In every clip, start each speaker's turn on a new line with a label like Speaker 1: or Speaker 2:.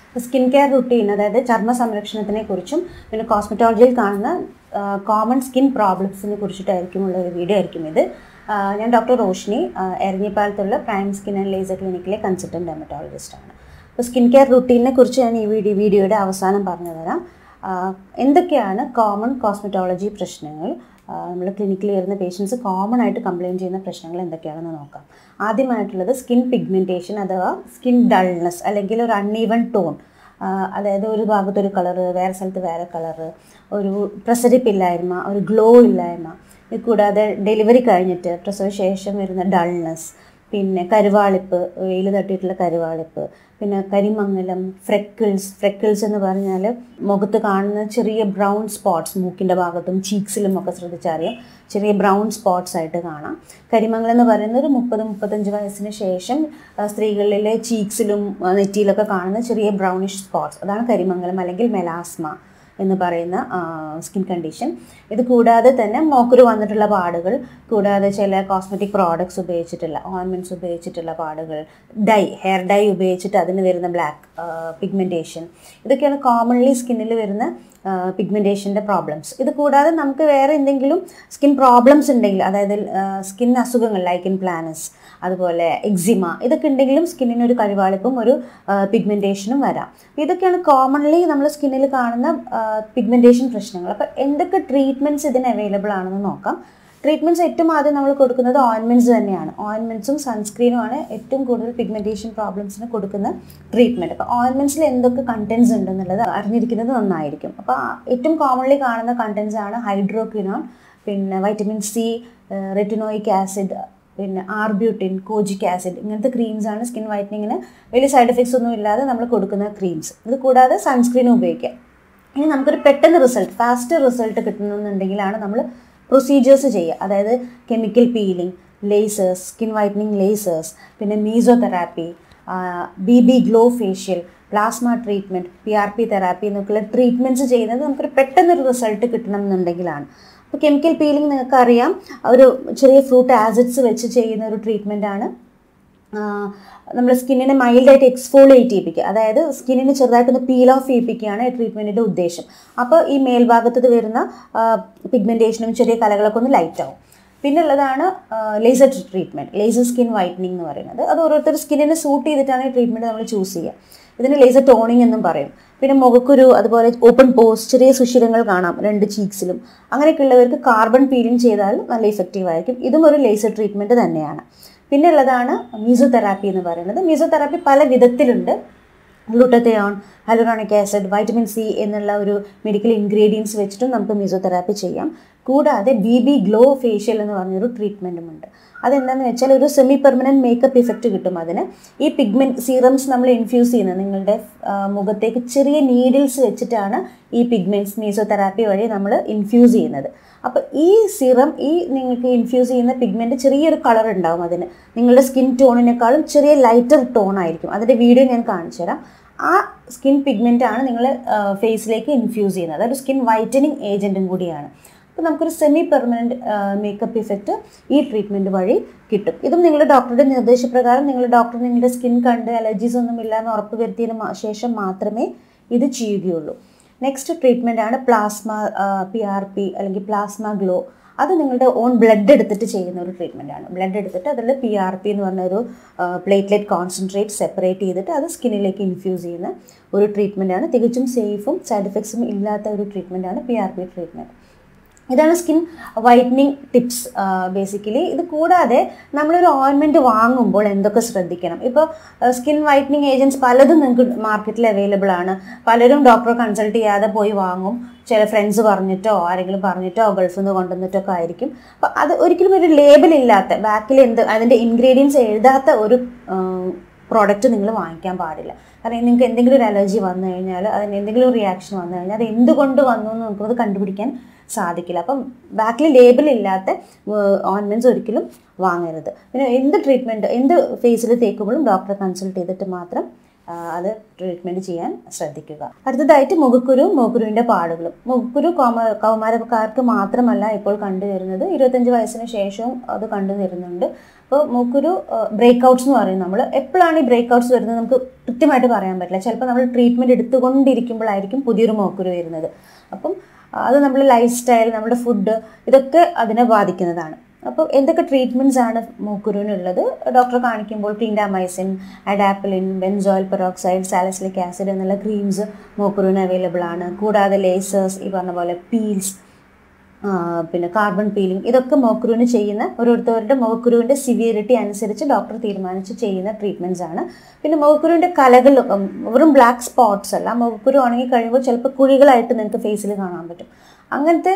Speaker 1: skin care routine അതായത് ചർമ്മ സംരക്ഷണത്തിനെ കുറിച്ചും പിന്നെ കോസ്മെറ്റോളജിയിൽ കാണുന്ന കോമൺ സ്കിൻ പ്രോബ്ലംസിനെ കുറിച്ചിട്ടായിരിക്കും ഉള്ള ഒരു വീഡിയോ ആയിരിക്കും ഇത് ആ, ഞാൻ ഡോക്ടർ റോഷിനി ആ, എരഞ്ഞിപ്പാലത്തുള്ള പ്രൈം സ്കിൻ ആൻഡ് ലേസർ ക്ലിനിക്കിലെ കൺസൾട്ടൻറ്റ് ഡെമറ്റോളജിസ്റ്റ് ആണ് അപ്പോൾ സ്കിൻ കെയർ റുട്ടീനെ കുറിച്ച് ഞാൻ ഈ വീഡിയോ വീഡിയോയുടെ അവസാനം പറഞ്ഞു തരാം ആ, എന്തൊക്കെയാണ് കോമൺ കോസ്മെറ്റോളജി പ്രശ്നങ്ങൾ നമ്മൾ ക്ലിനിക്കിൽ വരുന്ന പേഷ്യൻസ് കോമൺ ആയിട്ട് കംപ്ലയിൻറ്റ് ചെയ്യുന്ന പ്രശ്നങ്ങൾ എന്തൊക്കെയാണെന്ന് നോക്കാം ആദ്യമായിട്ടുള്ളത് സ്കിൻ പിഗ്മെൻറ്റേഷൻ അഥവാ സ്കിൻ ഡൾനെസ് അല്ലെങ്കിൽ ഒരു അൺഈവൺ ടോൺ അതായത് ഒരു ഭാഗത്ത് ഒരു കളറ് വേറെ സ്ഥലത്ത് വേറെ കളറ് ഒരു പ്രസരിപ്പില്ലായ്മ ഒരു ഗ്ലോ ഇല്ലായ്മ ഇത് കൂടാതെ ഡെലിവറി കഴിഞ്ഞിട്ട് പ്രസവശേഷം വരുന്ന ഡൾനെസ് പിന്നെ കരുവാളിപ്പ് വെയിൽ തട്ടിയിട്ടുള്ള കരുവാളിപ്പ് പിന്നെ കരിമങ്ങലം ഫ്രെക്കിൾസ് ഫ്രെക്കിൾസ് എന്ന് പറഞ്ഞാൽ മുഖത്ത് കാണുന്ന ചെറിയ ബ്രൗൺ സ്പോട്ട്സ് മൂക്കിൻ്റെ ഭാഗത്തും ചീക്സിലും ഒക്കെ ശ്രദ്ധിച്ചറിയാം ചെറിയ ബ്രൗൺ സ്പോട്ട്സ് ആയിട്ട് കാണാം കരിമങ്ങലം എന്ന് പറയുന്നത് ഒരു മുപ്പത് മുപ്പത്തഞ്ച് വയസ്സിന് ശേഷം ആ, സ്ത്രീകളിലെ ചീക്സിലും ആ, നെറ്റിയിലൊക്കെ കാണുന്ന ചെറിയ ബ്രൗണിഷ് സ്പോട്ട്സ് അതാണ് കരിമങ്ങലം അല്ലെങ്കിൽ മെലാസ്മ എന്ന് പറയുന്ന സ്കിൻ കണ്ടീഷൻ ഇത് കൂടാതെ തന്നെ മോക്കുരു വന്നിട്ടുള്ള പാടുകൾ കൂടാതെ ചില കോസ്മെറ്റിക് പ്രോഡക്ട്സ് ഉപയോഗിച്ചിട്ടുള്ള ഓയിൻമെൻറ്റ്സ് ഉപയോഗിച്ചിട്ടുള്ള പാടുകൾ ഡൈ ഹെയർ ഡൈ ഉപയോഗിച്ചിട്ട് അതിന് വരുന്ന ബ്ലാക്ക് പിഗ്മെൻറ്റേഷൻ ഇതൊക്കെയാണ് കോമൺലി സ്കിന്നിൽ വരുന്ന പിഗ്മെൻറ്റേഷൻ്റെ പ്രോബ്ലംസ് ഇത് കൂടാതെ നമുക്ക് വേറെ എന്തെങ്കിലും സ്കിൻ പ്രോബ്ലംസ് ഉണ്ടെങ്കിൽ അതായത് സ്കിൻ അസുഖങ്ങൾ ലൈക്ക് ഇൻ പ്ലാനസ് അതുപോലെ എക്സിമ ഇതൊക്കെ ഉണ്ടെങ്കിലും സ്കിന്നിന് ഒരു കഴിവാളിപ്പും ഒരു പിഗ്മെൻറ്റേഷനും വരാം അപ്പോൾ ഇതൊക്കെയാണ് കോമൺലി നമ്മൾ സ്കിന്നിൽ കാണുന്ന പിഗ്മെൻറ്റേഷൻ പ്രശ്നങ്ങൾ അപ്പോൾ എന്തൊക്കെ ട്രീറ്റ്മെൻറ്റ്സ് ഇതിന് അവൈലബിൾ ആണെന്ന് നോക്കാം ട്രീറ്റ്മെൻറ്റ്സ് ഏറ്റവും ആദ്യം നമ്മൾ കൊടുക്കുന്നത് ഓയിൻമെൻറ്റ്സ് തന്നെയാണ് ഓയിൻമെൻറ്റ്സും സൺസ്ക്രീനുമാണ് ഏറ്റവും കൂടുതൽ പിഗ്മെൻറ്റേഷൻ പ്രോബ്ലംസിന് കൊടുക്കുന്ന ട്രീറ്റ്മെൻറ്റ് അപ്പോൾ ഓയിൻമെൻറ്റ്സിൽ എന്തൊക്കെ കണ്ടൻസ് ഉണ്ടെന്നുള്ളത് അറിഞ്ഞിരിക്കുന്നത് നന്നായിരിക്കും അപ്പോൾ ആ ഏറ്റവും കോമൺലി കാണുന്ന കണ്ടൻസ് ആണ് ഹൈഡ്രോക്വിനോൺ പിന്നെ വൈറ്റമിൻ സി റെറ്റിനോയിക് ആസിഡ് പിന്നെ ആർബ്യൂട്ടിൻ കോജിക് ആസിഡ് ഇങ്ങനത്തെ ക്രീംസ് ആണ് സ്കിൻ വൈറ്റനിങ്ങിന് വലിയ സൈഡ് എഫക്ട്സ് ഒന്നും ഇല്ലാതെ നമ്മൾ കൊടുക്കുന്ന ക്രീംസ് ഇത് കൂടാതെ സൺസ്ക്രീനും ഉപയോഗിക്കാം ഇനി നമുക്കൊരു പെട്ടെന്ന് റിസൾട്ട് ഫാസ്റ്റ് റിസൾട്ട് കിട്ടണമെന്നുണ്ടെങ്കിലാണ് നമ്മൾ പ്രൊസീജിയേഴ്സ് ചെയ്യുക അതായത് chemical peeling lasers skin whitening lasers പിന്നെ mesotherapy B B glow facial plasma treatment P R P therapy എന്നൊക്കെയുള്ള ട്രീറ്റ്മെൻറ്റ്സ് ചെയ്യുന്നത് നമുക്കൊരു പെട്ടെന്നൊരു റിസൾട്ട് കിട്ടണം എന്നുണ്ടെങ്കിലാണ് അപ്പോൾ കെമിക്കൽ പീലിംഗ് നിങ്ങൾക്ക് അറിയാം ഒരു ചെറിയ ഫ്രൂട്ട് ആസിഡ്സ് വെച്ച് ചെയ്യുന്ന ഒരു ട്രീറ്റ്മെൻറ്റാണ് നമ്മൾ സ്കിന്നിനെ മൈൽഡായിട്ട് എക്സ്ഫോളിയേറ്റ് ചെയ്യിപ്പിക്കുക അതായത് സ്കിന്നിന് ചെറുതായിട്ടൊന്ന് പീൽ ഓഫ് ചെയ്യിപ്പിക്കുകയാണ് ഈ ട്രീറ്റ്മെൻറ്റിൻ്റെ ഉദ്ദേശം അപ്പോൾ ഈ മേൽഭാഗത്ത് വരുന്ന പിഗ്മെൻറ്റേഷനും ചെറിയ കലകളൊക്കെ ഒന്ന് ലൈറ്റ് ആവും പിന്നെ ഉള്ളതാണ് laser treatment laser skin whitening എന്ന് പറയുന്നത് അത് ഓരോരുത്തർ സ്കിന്നിനെ സൂട്ട് ചെയ്തിട്ടാണ് ഈ ട്രീറ്റ്മെൻറ്റ് നമ്മൾ ചൂസ് ചെയ്യുക ഇതിന് ലേസർ ടോണിങ് എന്നും പറയും പിന്നെ മുഖക്കുരു അതുപോലെ ഓപ്പൺ പോസ് ചെറിയ സുഷിരങ്ങൾ കാണാം രണ്ട് ചീക്സിലും അങ്ങനെയൊക്കെ ഉള്ളവർക്ക് കാർബൺ പീലിംഗ് ചെയ്താൽ നല്ല ഇഫക്റ്റീവ് ആയിരിക്കും ഇതും ഒരു ലേസർ ട്രീറ്റ്മെൻറ്റ് തന്നെയാണ് പിന്നെ ഉള്ളതാണ് മീസോതെറാപ്പി എന്ന് പറയുന്നത് മീസോതെറാപ്പി പല വിധത്തിലുണ്ട് glutathione hyaluronic acid vitamin C എന്നുള്ള ഒരു മെഡിക്കൽ ഇൻഗ്രീഡിയൻസ് വെച്ചിട്ടും നമുക്ക് മീസോതെറാപ്പി ചെയ്യാം കൂടാതെ ബി ബി ഗ്ലോ ഫേഷ്യൽ എന്ന് പറഞ്ഞൊരു ട്രീറ്റ്മെൻറ്റും ഉണ്ട് അതെന്താണെന്ന് വെച്ചാൽ ഒരു സെമി പെർമനൻറ്റ് മേക്കപ്പ് ഇഫക്റ്റ് കിട്ടും അതിന് ഈ പിഗ്മെൻറ്റ് സീറംസ് നമ്മൾ ഇൻഫ്യൂസ് ചെയ്യുന്നത് നിങ്ങളുടെ ആ, മുഖത്തേക്ക് ചെറിയ നീഡിൽസ് വെച്ചിട്ടാണ് ഈ പിഗ്മെൻറ്റ്സ് മീസോതെറാപ്പി വഴി നമ്മൾ ഇൻഫ്യൂസ് ചെയ്യുന്നത് അപ്പോൾ ഈ സിറം ഈ നിങ്ങൾക്ക് ഇൻഫ്യൂസ് ചെയ്യുന്ന പിഗ്മെൻറ്റ് ചെറിയൊരു കളർ ഉണ്ടാവും അതിന് നിങ്ങളുടെ സ്കിൻ ടോണിനേക്കാളും ചെറിയ ലൈറ്റർ ടോൺ ആയിരിക്കും അതിൻ്റെ വീഡിയോ ഞാൻ കാണിച്ചു തരാം ആ സ്കിൻ പിഗ്മെൻ്റ് ആണ് നിങ്ങൾ ഫേസിലേക്ക് ഇൻഫ്യൂസ് ചെയ്യുന്നത് അതൊരു സ്കിൻ വൈറ്റനിങ് ഏജൻറ്റും കൂടിയാണ് അപ്പോൾ നമുക്കൊരു സെമി പെർമനൻറ്റ് മേക്കപ്പ് ഇഫക്റ്റ് ഈ ട്രീറ്റ്മെൻറ്റ് വഴി കിട്ടും ഇതും നിങ്ങളുടെ ഡോക്ടറുടെ നിർദ്ദേശപ്രകാരം നിങ്ങളുടെ ഡോക്ടർ നിങ്ങളുടെ സ്കിൻ കണ്ട് അലർജീസ് ഒന്നും ഇല്ലാന്ന് ഉറപ്പ് വരുത്തിയതിന് മാ- ശേഷം മാത്രമേ ഇത് ചെയ്യുകയുള്ളൂ നെക്സ്റ്റ് ട്രീറ്റ്മെൻ്റ് ആണ് പ്ലാസ്മ പി ആർ പി അല്ലെങ്കിൽ പ്ലാസ്മ ഗ്ലോ അത് നിങ്ങളുടെ ഓൺ ബ്ലഡ് എടുത്തിട്ട് ചെയ്യുന്ന ഒരു ട്രീറ്റ്മെൻ്റ് ആണ് ബ്ലഡ് എടുത്തിട്ട് അതിൽ പി ആർ പി എന്ന് പറഞ്ഞ ഒരു പ്ലേറ്റ്ലെറ്റ് കോൺസെൻട്രേറ്റ് സെപ്പറേറ്റ് ചെയ്തിട്ട് അത് സ്കിന്നിലേക്ക് ഇൻഫ്യൂസ് ചെയ്യുന്ന ഒരു ട്രീറ്റ്മെൻ്റ് ആണ് തികച്ചും സേഫും സൈഡ് എഫക്ട്സും ഇല്ലാത്ത ഒരു ട്രീറ്റ്മെൻ്റ് ആണ് പി ആർ പി ട്രീറ്റ്മെൻറ്റ് ഇതാണ് സ്കിൻ വൈറ്റനിങ് ടിപ്സ് ബേസിക്കലി ഇത് കൂടാതെ നമ്മളൊരു ഓയിൻമെൻറ്റ് വാങ്ങുമ്പോൾ എന്തൊക്കെ ശ്രദ്ധിക്കണം ഇപ്പോൾ സ്കിൻ വൈറ്റനിങ് ഏജൻറ്റ്സ് പലതും നിങ്ങൾക്ക് മാർക്കറ്റിൽ അവൈലബിൾ ആണ് പലരും ഡോക്ടറെ കൺസൾട്ട് ചെയ്യാതെ പോയി വാങ്ങും ചില ഫ്രണ്ട്സ് പറഞ്ഞിട്ടോ ആരെങ്കിലും പറഞ്ഞിട്ടോ ഗൾഫിൽ നിന്ന് കൊണ്ടുവന്നിട്ടോ ഒക്കെ ആയിരിക്കും അപ്പോൾ അത് ഒരിക്കലും ഒരു ലേബൽ ഇല്ലാത്ത ബാക്കിൽ എന്ത് അതിൻ്റെ ഇൻഗ്രീഡിയൻസ് എഴുതാത്ത ഒരു പ്രോഡക്റ്റ് നിങ്ങൾ വാങ്ങിക്കാൻ പാടില്ല കാരണം നിങ്ങൾക്ക് എന്തെങ്കിലും ഒരു അലർജി വന്നു കഴിഞ്ഞാൽ അതിന് എന്തെങ്കിലും റിയാക്ഷൻ വന്നു കഴിഞ്ഞാൽ അത് എന്തുകൊണ്ട് വന്നു എന്ന് നമുക്കത് കണ്ടുപിടിക്കാൻ സാധിക്കില്ല അപ്പം ബാക്കിൽ ലേബൽ ഇല്ലാത്ത ഓൺമെൻറ്റ്സ് ഒരിക്കലും വാങ്ങരുത് പിന്നെ എന്ത് ട്രീറ്റ്മെൻറ്റ് എന്ത് ഫേസിൽ തേക്കുമ്പോഴും ഡോക്ടറെ കൺസൾട്ട് ചെയ്തിട്ട് മാത്രം ആ, അത് ട്രീറ്റ്മെൻറ്റ് ചെയ്യാൻ ശ്രദ്ധിക്കുക അടുത്തതായിട്ട് മുഖക്കുരു മുഖക്കുരുവിൻ്റെ പാടുകളും മുഖക്കുരു കോമ കൗമാരക്കാർക്ക് മാത്രമല്ല ഇപ്പോൾ കണ്ടുവരുന്നത് ഇരുപത്തഞ്ച് വയസ്സിന് ശേഷവും അത് കണ്ടുവരുന്നുണ്ട് അപ്പോൾ മുഖക്കുരു ബ്രേക്ക്ഔട്ട്സ് എന്ന് പറയും നമ്മൾ എപ്പോഴാണ് ഈ ബ്രേക്ക്ഔട്ട്സ് വരുന്നത് നമുക്ക് കൃത്യമായിട്ട് പറയാൻ പറ്റില്ല ചിലപ്പോൾ നമ്മൾ ട്രീറ്റ്മെൻറ്റ് എടുത്തുകൊണ്ടിരിക്കുമ്പോഴായിരിക്കും പുതിയൊരു മുഖക്കുരു വരുന്നത് അപ്പം അത് നമ്മുടെ ലൈഫ് സ്റ്റൈൽ നമ്മുടെ ഫുഡ് ഇതൊക്കെ അതിനെ ബാധിക്കുന്നതാണ് അപ്പോൾ എന്തൊക്കെ ട്രീറ്റ്മെൻറ്റ്സ് ആണ് മൂക്കുരുവിനുള്ളത് ഡോക്ടറെ കാണിക്കുമ്പോൾ clindamycin adapalene benzoyl peroxide salicylic acid എന്നുള്ള ക്രീംസ് മൂക്കുരുവിന് അവൈലബിൾ ആണ് കൂടാതെ ലേസേഴ്സ് ഈ പറഞ്ഞ പോലെ പീൽസ് പിന്നെ കാർബൺ പീലിംഗ് ഇതൊക്കെ മോക്കുരുവിന് ചെയ്യുന്ന ഓരോരുത്തരുടെ മോക്കുരുവിൻ്റെ സിവിയറിറ്റി അനുസരിച്ച് ഡോക്ടർ തീരുമാനിച്ച് ചെയ്യുന്ന ട്രീറ്റ്മെൻറ്റ്സ് ആണ് പിന്നെ മോക്കുരുവിൻ്റെ കലകൾ ഉം, വെറും ബ്ലാക്ക് സ്പോട്ട്സ് അല്ല മോക്കുരു ഉണങ്ങി കഴിയുമ്പോൾ ചിലപ്പോൾ കുഴികളായിട്ട് നിങ്ങൾക്ക് ഫേസിൽ കാണാൻ പറ്റും അങ്ങനത്തെ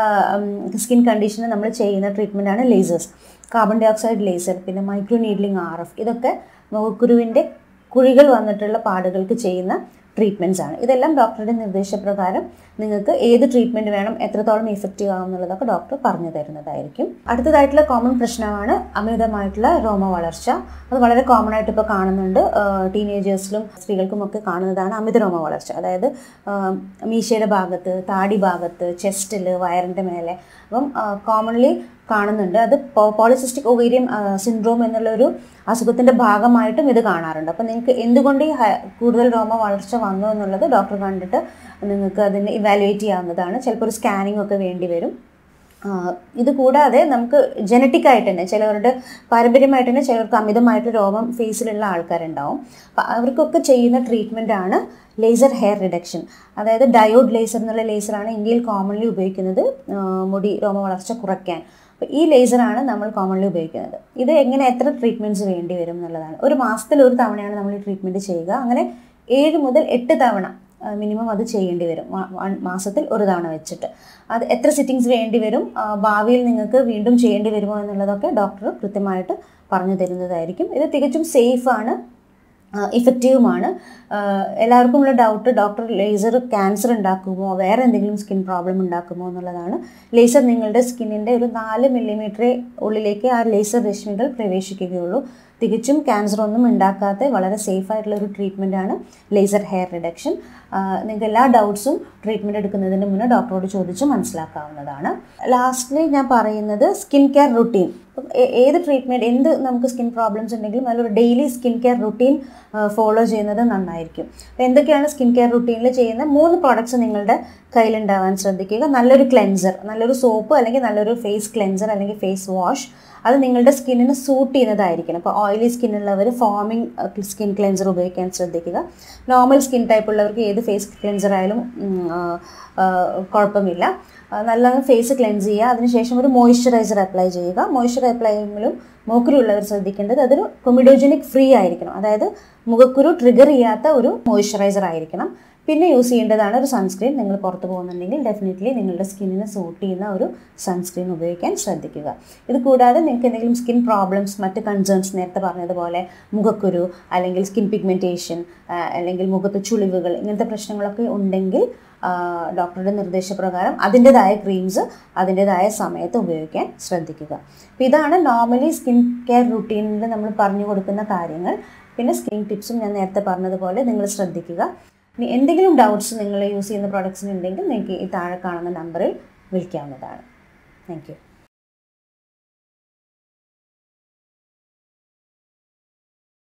Speaker 1: സ്കിൻ കണ്ടീഷന് നമ്മൾ ചെയ്യുന്ന ട്രീറ്റ്മെൻ്റ് ആണ് lasers carbon dioxide laser പിന്നെ മൈക്രോ നീഡ്ലിംഗ് ആർ എഫ് ഇതൊക്കെ മോക്കുരുവിൻ്റെ കുഴികൾ വന്നിട്ടുള്ള പാടുകൾക്ക് ചെയ്യുന്ന ട്രീറ്റ്മെൻറ്റ്സ് ആണ് ഇതെല്ലാം ഡോക്ടറുടെ നിർദ്ദേശപ്രകാരം നിങ്ങൾക്ക് ഏത് ട്രീറ്റ്മെൻറ്റ് വേണം എത്രത്തോളം ഇഫക്റ്റീവ് ആകും എന്നുള്ളതൊക്കെ ഡോക്ടർ പറഞ്ഞു തരുന്നതായിരിക്കും അടുത്തതായിട്ടുള്ള കോമൺ പ്രശ്നമാണ് അമിതമായിട്ടുള്ള രോമ വളർച്ച അത് വളരെ കോമൺ ആയിട്ട് ഇപ്പോൾ കാണുന്നുണ്ട് ടീനേജേഴ്സിലും സ്ത്രീകൾക്കും ഒക്കെ കാണുന്നതാണ് അമിത രോമ വളർച്ച അതായത് ആ, മീശയുടെ ഭാഗത്ത് താടി ഭാഗത്ത് ചെസ്റ്റിൽ വയറിൻ്റെ മേലെ അപ്പം കോമൺലി കാണുന്നുണ്ട് അത് പോളിസിസ്റ്റിക് ഒവേരിയം സിൻഡ്രോം എന്നുള്ളൊരു അസുഖത്തിൻ്റെ ഭാഗമായിട്ടും ഇത് കാണാറുണ്ട് അപ്പം നിങ്ങൾക്ക് എന്തുകൊണ്ട് ഈ ഹ- കൂടുതൽ രോമ വളർച്ച വന്നു എന്നുള്ളത് ഡോക്ടർ കണ്ടിട്ട് നിങ്ങൾക്ക് അതിനെ ഇവാലുവേറ്റ് ചെയ്യാവുന്നതാണ് ചിലപ്പോൾ ഒരു സ്കാനിങ് ഒക്കെ വേണ്ടി വരും ആ, ഇത് കൂടാതെ നമുക്ക് ജനറ്റിക് ആയിട്ട് തന്നെ ചിലവരുടെ പാരമ്പര്യമായിട്ട് തന്നെ ചിലർക്ക് അമിതമായിട്ട് രോമം ഫേസിലുള്ള ആൾക്കാരുണ്ടാവും അപ്പം അവർക്കൊക്കെ ചെയ്യുന്ന ട്രീറ്റ്മെൻ്റ് ആണ് ലേസർ ഹെയർ റിഡക്ഷൻ അതായത് ഡയോഡ് ലേസർ എന്നുള്ള ലേസറാണ് ഇന്ത്യയിൽ കോമൺലി ഉപയോഗിക്കുന്നത് ആ, മുടി രോമ വളർച്ച കുറയ്ക്കാൻ അപ്പോൾ ഈ ലേസറാണ് നമ്മൾ കോമൺലി ഉപയോഗിക്കുന്നത് ഇത് എങ്ങനെ എത്ര ട്രീറ്റ്മെൻറ്റ്സ് വേണ്ടി വരും എന്നുള്ളതാണ് ഒരു മാസത്തിൽ ഒരു തവണയാണ് നമ്മൾ ഈ ട്രീറ്റ്മെൻറ്റ് ചെയ്യുക അങ്ങനെ ഏഴ് മുതൽ എട്ട് തവണ മിനിമം അത് ചെയ്യേണ്ടി വരും വ- വൺ- മാസത്തിൽ ഒരു തവണ വെച്ചിട്ട് അത് എത്ര സിറ്റിങ്സ് വേണ്ടി വരും ആ, ഭാവിയിൽ നിങ്ങൾക്ക് വീണ്ടും ചെയ്യേണ്ടി വരുമോ എന്നുള്ളതൊക്കെ ഡോക്ടർ കൃത്യമായിട്ട് പറഞ്ഞു തരുന്നതായിരിക്കും ഇത് തികച്ചും സേഫാണ് ഇഫക്റ്റീവുമാണ് എല്ലാവർക്കും ഉള്ള ഡൗട്ട് ഡോക്ടർ ലേസർ ക്യാൻസർ ഉണ്ടാക്കുമോ വേറെ എന്തെങ്കിലും സ്കിൻ പ്രോബ്ലം ഉണ്ടാക്കുമോ എന്നുള്ളതാണ് ലേസർ നിങ്ങളുടെ സ്കിന്നിൻ്റെ ഒരു നാല് മില്ലിമീറ്റർ ഉള്ളിലേക്ക് ആ ലേസർ രശ്മികൾ പ്രവേശിക്കുകയുള്ളൂ തികച്ചും ക്യാൻസർ ഒന്നും ഉണ്ടാക്കാത്ത വളരെ സേഫ് ആയിട്ടുള്ള ഒരു ട്രീറ്റ്മെൻ്റ് ആണ് ലേസർ ഹെയർ റിഡക്ഷൻ നിങ്ങൾക്ക് എല്ലാ ഡൗട്ട്സും ട്രീറ്റ്മെൻറ്റ് എടുക്കുന്നതിന് മുന്നേ ഡോക്ടറോട് ചോദിച്ച് മനസ്സിലാക്കാവുന്നതാണ് ലാസ്റ്റ്ലി ഞാൻ പറയുന്നത് സ്കിൻ കെയർ റുട്ടീൻ ഇപ്പം ഏ- ഏത് ട്രീറ്റ്മെൻറ്റ് എന്ത് നമുക്ക് സ്കിൻ പ്രോബ്ലംസ് ഉണ്ടെങ്കിലും അതിലൊരു daily skin care routine follow ചെയ്യുന്നത് നന്നായിരിക്കും അപ്പോൾ എന്തൊക്കെയാണ് സ്കിൻ കെയർ റുട്ടീനിൽ ചെയ്യുന്ന മൂന്ന് പ്രോഡക്റ്റ്സ് നിങ്ങളുടെ കയ്യിലുണ്ടാവാൻ ശ്രദ്ധിക്കുക നല്ലൊരു ക്ലെൻസർ നല്ലൊരു സോപ്പ് അല്ലെങ്കിൽ നല്ലൊരു ഫേസ് ക്ലെൻസർ അല്ലെങ്കിൽ ഫേസ് വാഷ് അത് നിങ്ങളുടെ സ്കിന്നിന് സൂട്ട് ചെയ്യുന്നതായിരിക്കണം അപ്പോൾ ഓയിലി സ്കിൻ ഉള്ളവർ ഫോമിങ് സ്കിൻ ക്ലെൻസർ ഉപയോഗിക്കാൻ ശ്രദ്ധിക്കുക നോർമൽ സ്കിൻ ടൈപ്പ് ഉള്ളവർക്ക് ഏത് ഫേസ് ക്ലെൻസർ ആയാലും ഉം, ആ, ആ, കുഴപ്പമില്ല ആ, നല്ല ഫേസ് ക്ലെൻസ് ചെയ്യുക അതിനുശേഷം ഒരു മോയ്സ്ചറൈസർ അപ്ലൈ ചെയ്യുക മോയ്സ്ചർ അപ്ലൈ ചെയ്യുമ്പോഴും മൂക്കുരുള്ളവർ ശ്രദ്ധിക്കേണ്ടത് അതൊരു കൊമിഡോജനിക് ഫ്രീ ആയിരിക്കണം അതായത് മുഖക്കുരു ട്രിഗർ ചെയ്യാത്ത ഒരു മോയ്സ്ചറൈസർ ആയിരിക്കണം പിന്നെ യൂസ് ചെയ്യേണ്ടതാണ് ഒരു സൺസ്ക്രീൻ നിങ്ങൾ പുറത്ത് പോകുന്നുണ്ടെങ്കിൽ ഡെഫിനറ്റ്ലി നിങ്ങളുടെ സ്കിന്നിനെ സൂട്ട് ചെയ്യുന്ന ഒരു സൺസ്ക്രീൻ ഉപയോഗിക്കാൻ ശ്രദ്ധിക്കുക ഇത് കൂടാതെ നിങ്ങൾക്ക് എന്തെങ്കിലും സ്കിൻ പ്രോബ്ലംസ് മറ്റ് കൺസേൺസ് നേരത്തെ പറഞ്ഞതുപോലെ മുഖക്കുരു അല്ലെങ്കിൽ സ്കിൻ പിഗ്മെൻറ്റേഷൻ അല്ലെങ്കിൽ മുഖത്ത് ചുളിവുകൾ ഇങ്ങനത്തെ പ്രശ്നങ്ങളൊക്കെ ഉണ്ടെങ്കിൽ ആ, ഡോക്ടറുടെ നിർദ്ദേശപ്രകാരം അതിൻ്റെതായ ക്രീംസ് അതിൻ്റെതായ സമയത്ത് ഉപയോഗിക്കാൻ ശ്രദ്ധിക്കുക അപ്പോൾ ഇതാണ് നോർമലി സ്കിൻ കെയർ റുട്ടീനിൽ നമ്മൾ പറഞ്ഞു കൊടുക്കുന്ന കാര്യങ്ങൾ പിന്നെ സ്കിൻ ടിപ്സും ഞാൻ നേരത്തെ പറഞ്ഞതുപോലെ നിങ്ങൾ ശ്രദ്ധിക്കുക ഇനി എന്തെങ്കിലും ഡൗട്ട്സ് നിങ്ങൾ യൂസ് ചെയ്യുന്ന പ്രോഡക്ട്സിന് ഉണ്ടെങ്കിൽ നിങ്ങൾക്ക് ഈ താഴെ കാണുന്ന നമ്പറിൽ വിളിക്കാവുന്നതാണ് താങ്ക് യു